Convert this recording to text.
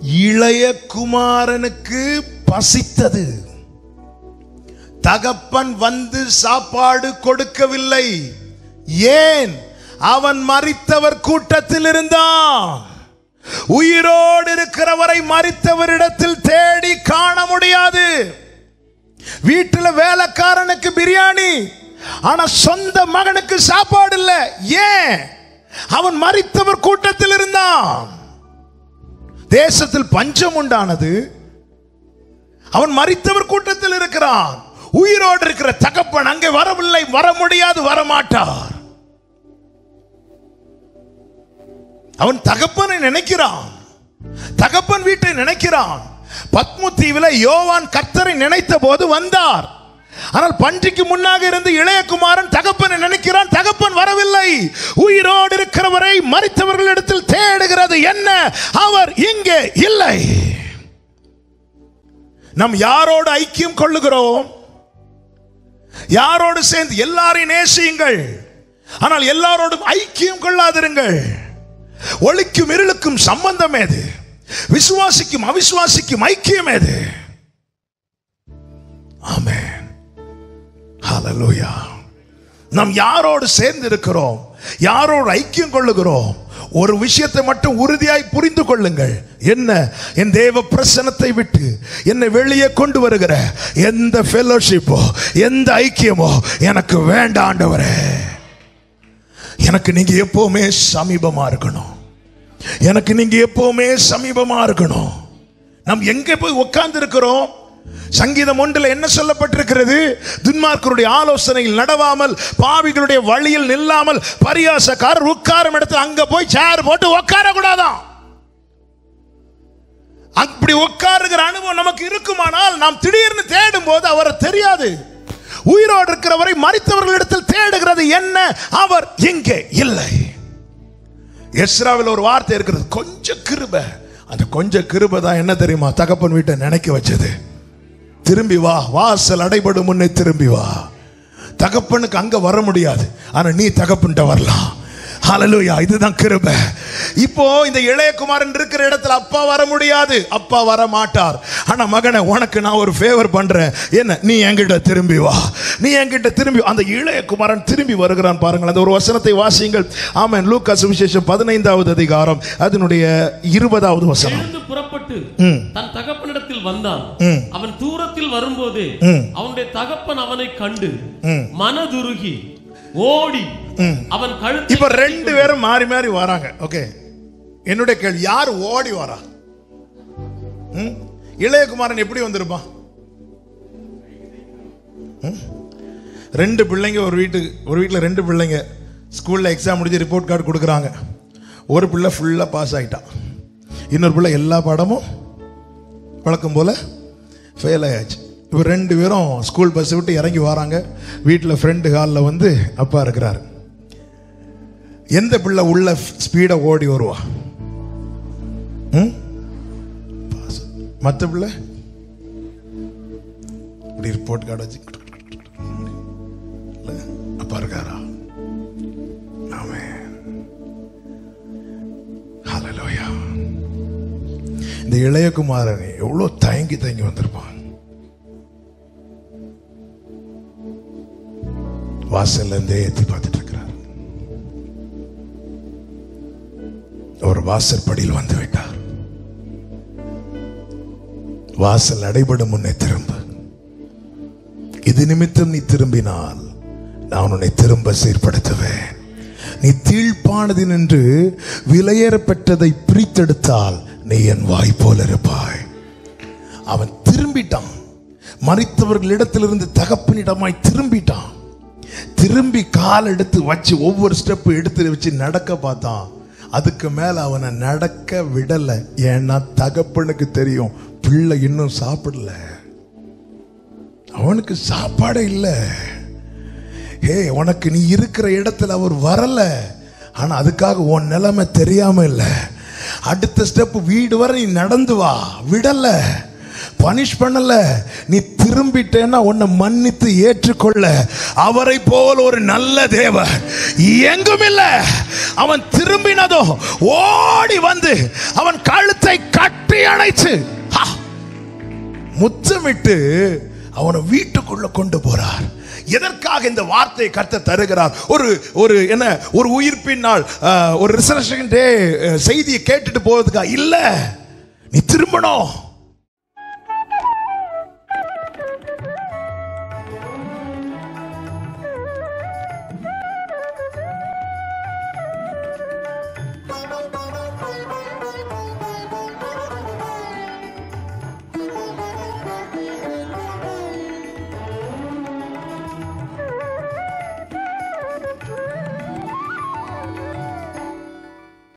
இளைய குமாரனுக்கு பசித்தது தகப்பன் வந்து சாப்பாடு கொடுக்கவில்லை ஏன் அவன் மரித்தவர் கூட்டத்தில் இருந்தான் உயிரோடு இருக்கிறவரை மரித்தவரிடத்தில் தேடி காண முடியாது வீட்டுல வேலைக்காரனுக்கு பிரியாணி ஆனா சொந்த மகனுக்கு சாப்பாடு இல்ல ஏன் அவன் மரித்தவர் கூட்டத்தில் இருந்தான் தேசத்தில் பஞ்சம் உண்டானது அவன் மரித்தவர் கூட்டத்தில் இருக்கிறான் உயிரோடு இருக்கிற தகப்பன் அங்கே வரவில்லை வர முடியாது வரமாட்டார் அவன் தகப்பனை நினைக்கிறான் தகப்பன் வீட்டை நினைக்கிறான் பத்மு தீவில யோவான் கர்த்தரை நினைத்த போது வந்தார் ஆனால் பன்றிக்கு முன்னாக இருந்து இளையகுமாரன் தகப்பனை நினைக்கிறான் தகப்பன் வரவில்லை உயிரோடு இருக்கிறவரை மறித்தவர்களிடத்தில் தேடுகிறது என்ன அவர் இங்கே இல்லை நாம் யாரோடு ஐக்கியம் கொள்ளுகிறோம் யாரோடு சேர்ந்து எல்லாரையும் நேசியுங்கள் ஆனால் எல்லாரோடும் ஐக்கியம் கொள்ளாதிருங்கள் ஒளிக்கும் இருளுக்கும் சம்பந்தம் ஏது விசுவாசிக்கும் அவிசுவாசிக்கும் ஐக்கியம் ஏது ஆமென் ஹalleluya நாம் யாரோடு சேர்ந்து இருக்கிறோம் யாரோடு ஐக்கியம் கொள்ளுகிறோம் ஒரு விஷயத்தை மட்டும் உறுதியாய் புரிந்து கொள்ளுங்கள் என்ன என் தேவ பிரசனத்தை விட்டு என்னை வெளியே கொண்டு வருகிற எந்த ஃபெலோஷிப்போ எந்த ஐக்கியமோ எனக்கு வேண்டாண்டவரே எனக்கு நீங்க எப்பவுமே சமீபமா இருக்கணும் எனக்கு நீங்க எப்பவுமே சமீபமா இருக்கணும் நாம் எங்க போய் உட்கார்ந்து இருக்கிறோம் சங்கீதம் ஒன்றில் என்ன சொல்லப்பட்டிருக்கிறது துன்மார்க்கருடைய ஆலோசனையில் நடவாமல் பாவிகளுடைய வழியில் நில்லாமல் பரியாசக்காரர் உட்காரும் இடத்துல அங்க போய் சேர் போட்டு உட்கார கூடாதான் அப்படி உட்காருகிற அனுபவம் நமக்கு இருக்குமானால் நாம் திடீர்னு தேடும் போது அவரை தெரியாது உயிரோடு இருக்கிறவரை மறித்தவர்களிடத்தில் தேடுகிறது என்ன அவர் இங்கே இல்லை எஸ்ராவில் ஒரு வார்த்தை இருக்கிறது கொஞ்சம் கிருப அந்த கொஞ்சம் கிருப தான் என்ன தெரியுமா தகப்பன் வீட்டை நினைக்க வச்சது திரும்பி வா வாசல் அடைபடும் முன்னே திரும்பி வா தகப்பனுக்கு அங்க வர முடியாது ஆனா நீ தகப்பன்ட்ட வரலாம் ஹalleluya இதுதான் கிருபை இப்போ இந்த இளையகுமாரன் இருக்கிற இடத்துல அப்பா வர முடியாது அப்பா வர மாட்டார் ஆனா மகனே உனக்கு நான் ஒரு ஃபேவர் பண்றேன் என்ன நீ என்கிட்ட திரும்பி வா நீ என்கிட்ட திரும்பி வா. அந்த இளையகுமாரன் திரும்பி வருகிறான் பாருங்கள் அந்த ஒரு வசனத்தை வாசியுங்கள் ஆமென் லூக்கா சுவிசேஷம் பதினைந்தாவது அதிகாரம் அதனுடைய இருபதாவது வசனம் எழுந்து புறப்பட்டு ம். தன் தகப்பனிடத்தில் வந்தான் ம். அவன் தூரத்தில் வரும்போது ம். அவனுடைய தகப்பன் அவனை கண்டு ம். மனதுருகி ஓடி ம். அவன் கழுத்தை இப்ப ரெண்டு பேரும் மாறி மாறி வராங்க ஓகே என்னுடைய கேள்வி யார் ஓடி வரா ம்? இளையகுமாரன் எப்படி வந்திருப்பான் ம்? ரெண்டு பிள்ளைங்க ஒரு வீட்டுக்கு ஒரு வீட்டில் ரெண்டு பிள்ளைங்க ஸ்கூல்ல எக்ஸாம் முடிஞ்சு ரிப்போர்ட் கார்டு கொடுக்குறாங்க ஒரு பிள்ளை ஃபுல்லாக பாஸ் ஆயிட்டான் இன்னொரு பிள்ளை எல்லா பாடமும் வழக்கம் போல ஃபெயில் ஆயாச்சு இப்போ ரெண்டு பேரும் ஸ்கூல் பஸ் விட்டு இறங்கி வராங்க வீட்டில் ஃப்ரெண்டு ஹாலில் வந்து அப்பா இருக்கிறார் எந்த பிள்ளை உள்ள ஸ்பீடை ஓடி வருவா ம் மற்ற பிள்ளை இப்படி ரிப்போர்ட் கார்டு வச்சு இல்ல, அப்பா இருக்காரா ஆமென் ஹalleluya இந்த இளையகுமாரன் எவ்வளவு தயங்கி தயங்கி வந்திருப்பான் வாசல்ல இருந்தே எத்தி பார்த்துட்டு இருக்கிறார் ஒரு வாசற்படியில் வந்து விட்டார் வாசல் அடைபடும் முன்னே திரும்ப இது நிமித்தம் நீ திரும்பினால் நான் உன்னை திரும்ப சீர்படுத்துவேன் நீ தீழ்ப்பானது நின்று விலையேற பெற்றதை பிரித்தெடுத்தால் நீ என் வாய் போல இருப்பாய் அவன் திரும்பிட்டான் மறித்தவர்களிடத்திலிருந்து தகப்பனிடமாய் திரும்பிட்டான் திரும்பி கால் எடுத்து வச்சு ஒவ்வொரு ஸ்டெப் எடுத்து வச்சு நடக்க பார்த்தான் அதுக்கு மேல அவனை நடக்க விடல ஏன்னா தகப்பனுக்கு தெரியும் பிள்ளை இன்னும் சாப்பிடல அவனுக்கு சாப்பாடே இல்லை ஹே உனக்கு நீ இருக்கிற இடத்துல அவர் வரல ஆனா அதுக்காக உன் நிலைமை தெரியாம இல்லை அடுத்த ஸ்டெப் வீடு வரை நீ நடந்து வா விடல பனிஷ் பண்ணல நீ திரு திரும்பிட்டேன்னா உன்னை மன்னித்து ஏற்றுக்கொள்ள அவரை போல் ஒரு நல்ல தேவன் எங்கும் இல்ல அவன் திரும்பினதும் ஓடி வந்து அவன் கழுத்தை கட்டி அணைச்சு ஹா! முத்தமிட்டு அவனை வீட்டுக்குள்ள கொண்டு போறார் எதற்காக இந்த வார்த்தையை கர்த்தர் தருகிறார் ஒரு ஒரு என்ன ஒரு உயிர்ப்பின் நாள் அஹ், ஒரு ரிசர்வேஷன் டே செய்தியை கேட்டுட்டு போவதுக்கா இல்ல நீ திரும்பணும்